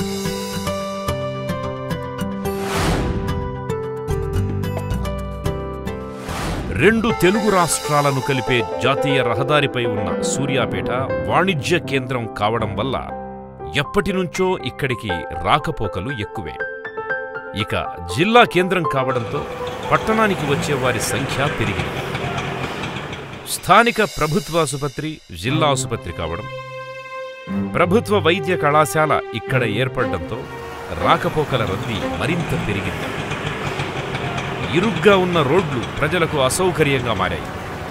రెండు తెలుగు రాష్ట్రాలను కలిపే జాతీయ రహదారిపై ఉన్న సూర్యాపేట వాణిజ్య కేంద్రం కావడం వల్ల ఎప్పటినుంచో ఇక్కడికి రాకపోకలు ఎక్కువే ఇక జిల్లా కేంద్రం కావడంతో పట్టణానికి వచ్చే వారి సంఖ్య పెరిగింది స్థానిక ప్రభుత్వ ఆసుపత్రి జిల్లా ఆసుపత్రి కావడం ప్రభుత్వ వైద్య కళాశాల ఇక్కడ ఏర్పడడంతో రాకపోకల రద్దీ మరింత పెరిగింది ఇరుగ్గా ఉన్న రోడ్లు ప్రజలకు అసౌకర్యంగా మారాయి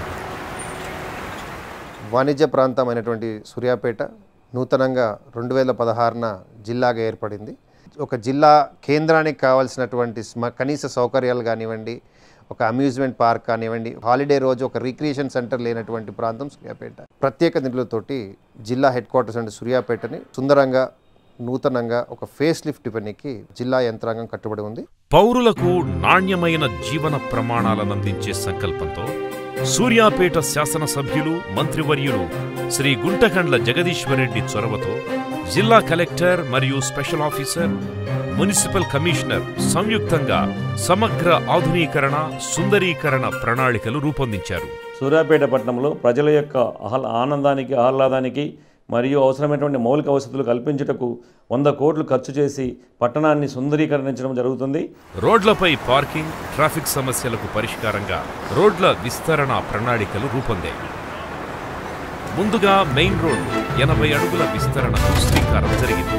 వాణిజ్య ప్రాంతమైనటువంటి సూర్యాపేట నూతనంగా రెండు వేల పదహారున జిల్లాగా ఏర్పడింది ఒక జిల్లా కేంద్రానికి కావాల్సినటువంటి స్మ- కనీస సౌకర్యాలు కానివ్వండి ఒక అమ్యూజ్మెంట్ పార్క్ కానివ్వండి హాలిడే రోజు ఒక రిక్రియేషన్ సెంటర్ లేనటువంటి ప్రాంతం సూర్యాపేట ప్రత్యేక నిధులతోటి జిల్లా హెడ్ క్వార్టర్స్ అంటే సూర్యాపేటని సుందరంగా నూతనంగా ఒక ఫేస్ లిఫ్ట్ ఇవ్వడానికి జిల్లా యంత్రాంగం కట్టుబడి ఉంది పౌరులకు నాణ్యమైన జీవన ప్రమాణాలను అందించే సంకల్పంతో సూర్యాపేట శాసనసభ్యులు మంత్రివర్యులు శ్రీ గుంటకండ్ల జగదీశ్వరరెడ్డి చొరవతో జిల్లా కలెక్టర్ మరియు స్పెషల్ ఆఫీసర్ మున్సిపల్ కమిషనర్ సంయుక్తంగా సమగ్ర ఆధునీకరణ సుందరీకరణ ప్రణాళికలు రూపొందించారు సూర్యాపేట పట్టణంలో ప్రజల యొక్క ఆహ్లా ఆనందానికి ఆహ్లాదానికి మరియు అవసరమైనటువంటి మౌలిక వసతులు కల్పించుటకు వంద కోట్లు ఖర్చు చేసి పట్టణాన్ని సుందరీకరించడం జరుగుతుంది రోడ్లపై పార్కింగ్ ట్రాఫిక్ సమస్యలకు పరిష్కారంగా రోడ్ల విస్తరణ ప్రణాళికలు రూపొందాయి ముందుగా మెయిన్ రోడ్ ఎనభై అడుగుల విస్తరణకు శ్రీకారం జరిగింది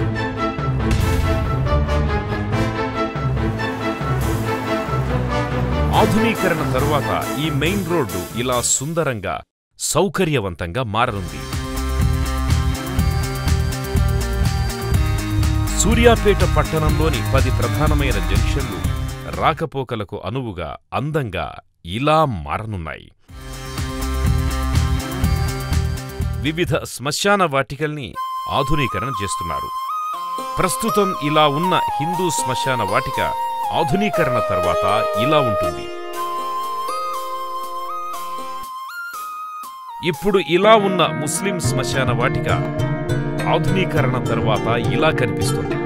ఆధునీకరణ తరువాత ఈ మెయిన్ రోడ్డు ఇలా సుందరంగా సౌకర్యవంతంగా మారనుంది సూర్యాపేట పట్టణంలోని పది ప్రధానమైన జంక్షన్లు రాకపోకలకు అనువుగా అందంగా ఇలా మారనున్నాయి వివిధ శ్మశాన వాటికల్ని ఆధునీకరణ చేస్తున్నారు ప్రస్తుతం ఇలా ఉన్న హిందూ శ్మశాన వాటిక ఆధునీకరణ తర్వాత ఇలా ఉంటుంది ఇప్పుడు ఇలా ఉన్న ముస్లిం శ్మశాన వాటిక ఆధునీకరణ తర్వాత ఇలా కనిపిస్తుంది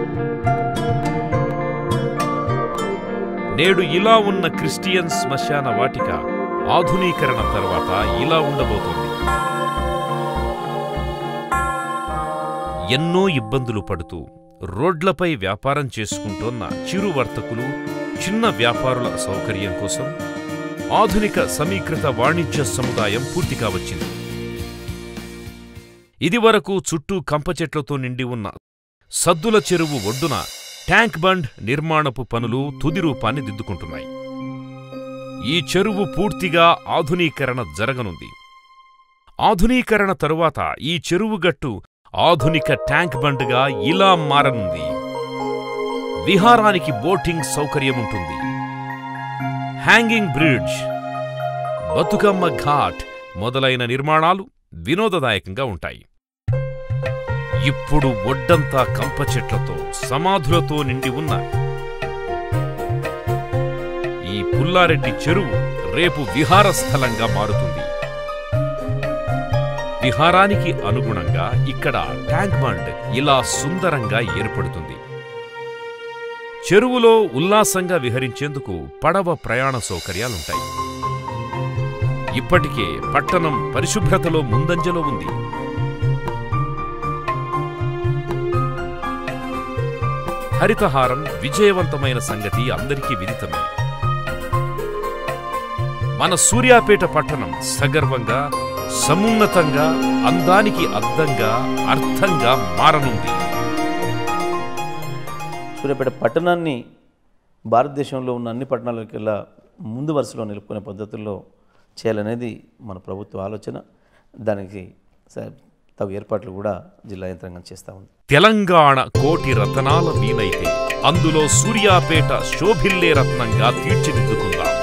నేడు ఇలా ఉన్న క్రిస్టియన్ శ్మశాన వాటిక ఆధునీకరణ తర్వాత ఇలా ఉండబోతోంది ఎన్నో ఇబ్బందులు పడుతూ రోడ్లపై వ్యాపారం చేసుకుంటోన్న చిరు వర్తకులు చిన్న వ్యాపారుల సౌకర్యం కోసం ఆధునిక సమీకృత వాణిజ్య సముదాయం పూర్తిగా వచ్చింది ఇదివరకు చుట్టూ కంప చెట్లతో నిండి ఉన్న సద్దుల చెరువు ఒడ్డున ట్యాంక్ బండ్ నిర్మాణపు పనులు తుది రూపాన్ని దిద్దుకుంటున్నాయి ఈ చెరువు పూర్తిగా ఆధునీకరణ జరగనుంది ఆధునీకరణ తరువాత ఈ చెరువు గట్టు ఆధునిక ట్యాంక్ బండ్గా ఇలా మారనుంది విహారానికి బోటింగ్ సౌకర్యం ఉంటుంది హ్యాంగింగ్ బ్రిడ్జ్ బతుకమ్మ ఘాట్ మొదలైన నిర్మాణాలు వినోదదాయకంగా ఉంటాయి ఇప్పుడు ఒడ్డంతా కంప చెట్లతో సమాధులతో నిండి ఉన్న ఈ పుల్లారెడ్డి చెరువు రేపు విహార స్థలంగా మారుతుంది విహారానికి అనుగుణంగా ఇక్కడ ట్యాంక్ బండ్ ఇలా సుందరంగా ఏర్పడుతుంది చెరువులో ఉల్లాసంగా విహరించేందుకు పడవ ప్రయాణ సౌకర్యాలుంటాయి ఇప్పటికే పట్టణం పరిశుభ్రతలో ముందంజలో ఉంది హరితహారం విజయవంతమైన సంగతి అందరికీ విదితమే మన సూర్యాపేట పట్టణం సగర్వంగా సమున్నతంగా అందానికి అద్దంగా అర్థంగా మారనుంది సూర్యాపేట పట్టణాన్ని భారతదేశంలో ఉన్న అన్ని పట్టణాలకెల్లా ముందు వరుసలో నిలుపుకునే పద్ధతుల్లో చేయాలనేది మన ప్రభుత్వ ఆలోచన దానికి స- తగు ఏర్పాట్లు కూడా జిల్లా యంత్రాంగం చేస్తూ ఉంది తెలంగాణ కోటి రతనాల వీలైతే అందులో సూర్యాపేట శోభిల్లే రత్నంగా తీర్చిదిద్దుకుందాం